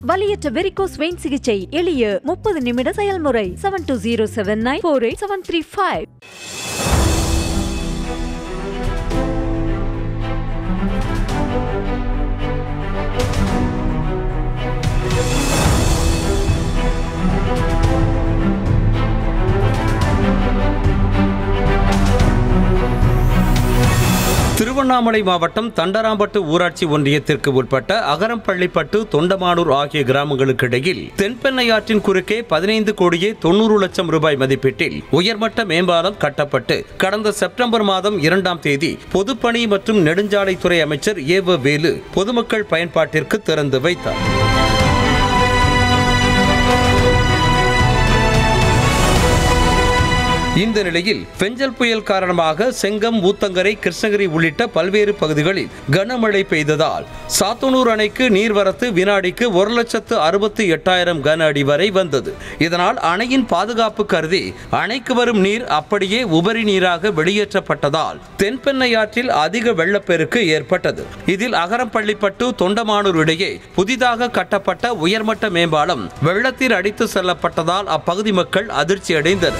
வலியற்ற varicose vein சிகிச்சை எளிய முப்பது நிமிட செயல்முறை seven two zero seven nine four eight seven three five Tiruvannamalai மாவட்டம் தண்டராம்பட்டு ஊராட்சி ஒன்றியத்திற்கு உட்பட்ட அகரம்பள்ளிப்பட்டு தொண்டமானூர் ஆகிய கிராமங்களுக்கு இடையில் தென்பெண்ணையாற்றின் குறுக்கே பதினைந்து கோடியே தொண்ணூறு லட்சம் ரூபாய் மதிப்பீட்டில் உயர்மட்ட மேம்பாலம் கட்டப்பட்டு கடந்த செப்டம்பர் மாதம் இரண்டாம் தேதி பொதுப்பணி மற்றும் நெடுஞ்சாலைத்துறை அமைச்சர் ஏவ வேலு பொதுமக்கள் பயன்பாட்டிற்கு திறந்து வைத்தார் இந்த நிலையில் பெஞ்சல் புயல் காரணமாக செங்கம் ஊத்தங்கரை கிருஷ்ணகிரி உள்ளிட்ட பல்வேறு பகுதிகளில் கனமழை பெய்ததால் சாத்தனூர் அணைக்கு நீர்வரத்து வினாடிக்கு ஒரு லட்சத்து அறுபத்தி எட்டாயிரம் கன அடி வரை வந்தது இதனால் அணையின் பாதுகாப்பு கருதி அணைக்கு வரும் நீர் அப்படியே உபரி நீராக வெளியேற்றப்பட்டதால் தென்பெண்ணையாற்றில் அதிக வெள்ளப்பெருக்கு ஏற்பட்டது இதில் அகரம்பள்ளிப்பட்டு தொண்டமானூர் இடையே புதிதாக கட்டப்பட்ட உயர்மட்ட மேம்பாலம் வெள்ளத்தில் அடித்து செல்லப்பட்டதால் அப்பகுதி மக்கள் அதிர்ச்சி அடைந்தனர்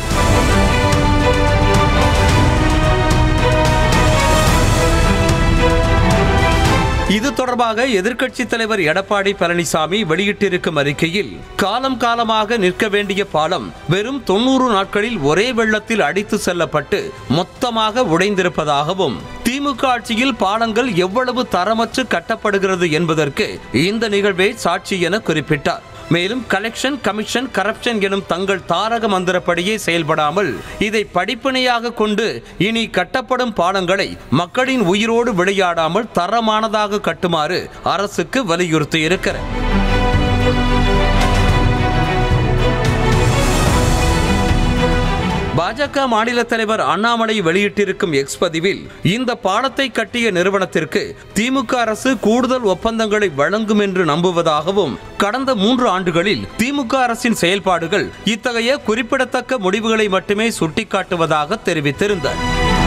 இது தொடர்பாக எதிர்க்கட்சித் தலைவர் எடப்பாடி பழனிசாமி வெளியிட்டிருக்கும் அறிக்கையில் காலம் காலமாக நிற்க வேண்டிய பாலம் வெறும் தொண்ணூறு நாட்களில் ஒரே வெள்ளத்தில் அடித்து செல்லப்பட்டு மொத்தமாக உடைந்திருப்பதாகவும் திமுக ஆட்சியில் பாலங்கள் எவ்வளவு தரமற்று கட்டப்படுகிறது என்பதற்கு இந்த நிகழ்வே சாட்சி என குறிப்பிட்டார் மேலும் கலெக்ஷன் கமிஷன் கரப்ஷன் எனும் தங்கள் தாரக மந்திரப்படியே செயல்படாமல் இதை படிப்பினையாக கொண்டு இனி கட்டப்படும் பாலங்களை மக்களின் உயிரோடு விளையாடாமல் தரமானதாக கட்டுமாறு அரசுக்கு வலியுறுத்தி இருக்கிறார் பாஜக மாநில தலைவர் அண்ணாமலை வெளியிட்டிருக்கும் எக்ஸ் பதிவில் இந்த பாலத்தை கட்டிய நிறுவனத்திற்கு திமுக அரசு கூடுதல் ஒப்பந்தங்களை வழங்கும் என்று நம்புவதாகவும் கடந்த மூன்று ஆண்டுகளில் திமுக அரசின் செயல்பாடுகள் இத்தகைய குறிப்பிடத்தக்க முடிவுகளை மட்டுமே சுட்டிக்காட்டுவதாக தெரிவித்திருந்தார்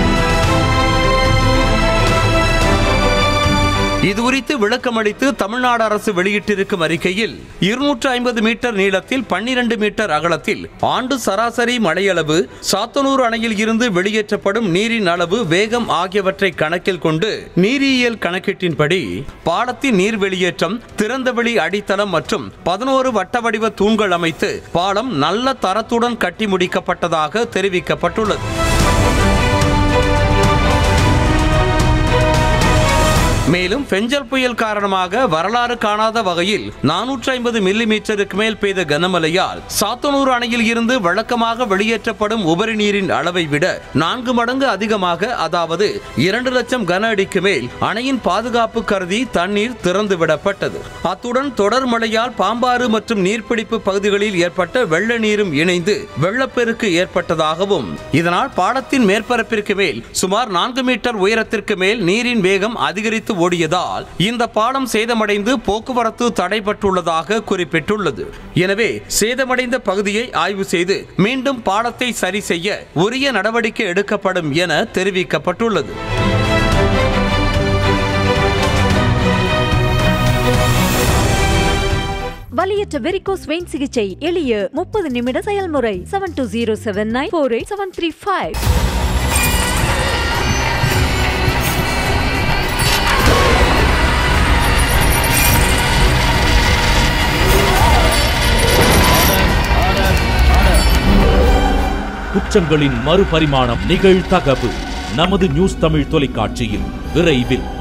இதுகுறித்து விளக்கமளித்து தமிழ்நாடு அரசு வெளியிட்டிருக்கும் அறிக்கையில் இருநூற்று ஐம்பது மீட்டர் நீளத்தில் பன்னிரண்டு மீட்டர் அகலத்தில் ஆண்டு சராசரி மழையளவு சாத்தனூர் அணையில் இருந்து வெளியேற்றப்படும் நீரின் அளவு வேகம் ஆகியவற்றை கணக்கில் கொண்டு நீரியல் கணக்கீட்டின்படி பாலத்தின் நீர் வெளியேற்றம் திறந்தவெளி அடித்தளம் மற்றும் பதினோரு வட்ட வடிவ தூண்கள் அமைத்து பாலம் நல்ல தரத்துடன் கட்டி முடிக்கப்பட்டதாக தெரிவிக்கப்பட்டுள்ளது மேலும் பெஞ்சல் புயல் காரணமாக வரலாறு காணாத வகையில் நானூற்றி ஐம்பது மில்லி மீட்டருக்கு மேல் பெய்த கனமழையால் சாத்தனூர் அணையில் இருந்து வழக்கமாக வெளியேற்றப்படும் உபரி நீரின் அளவை விட நான்கு மடங்கு அதிகமாக அதாவது இரண்டு லட்சம் கன அடிக்கு மேல் அணையின் பாதுகாப்பு கருதி தண்ணீர் திறந்து விடப்பட்டது அத்துடன் தொடர் மழையால் பாம்பாறு மற்றும் நீர்பிடிப்பு பகுதிகளில் ஏற்பட்ட வெள்ள நீரும் இணைந்து வெள்ளப்பெருக்கு ஏற்பட்டதாகவும் இதனால் பாலத்தின் மேற்பரப்பிற்கு மேல் சுமார் நான்கு மீட்டர் உயரத்திற்கு மேல் நீரின் வேகம் அதிகரித்து ஓடியதால் இந்த பாலம் சேதமடைந்து போக்குவரத்து தடைபட்டுள்ளதாக குறிப்பிட்டுள்ளது எனவே சேதமடைந்த பகுதியை ஆய்வு செய்து மீண்டும் பாலத்தை சரி செய்ய உரிய நடவடிக்கை எடுக்கப்படும் என தெரிவிக்கப்பட்டுள்ளது வலியற்ற வெரிகோஸ் வெயின் சிகிச்சை எளிய முப்பது நிமிட செயல்முறை seven two zero seven nine four eight seven three five குற்றங்களின் மறுபரிமாணம் நிகழ்தகவு நமது நியூஸ் தமிழ் தொலைக்காட்சியில் விரைவில்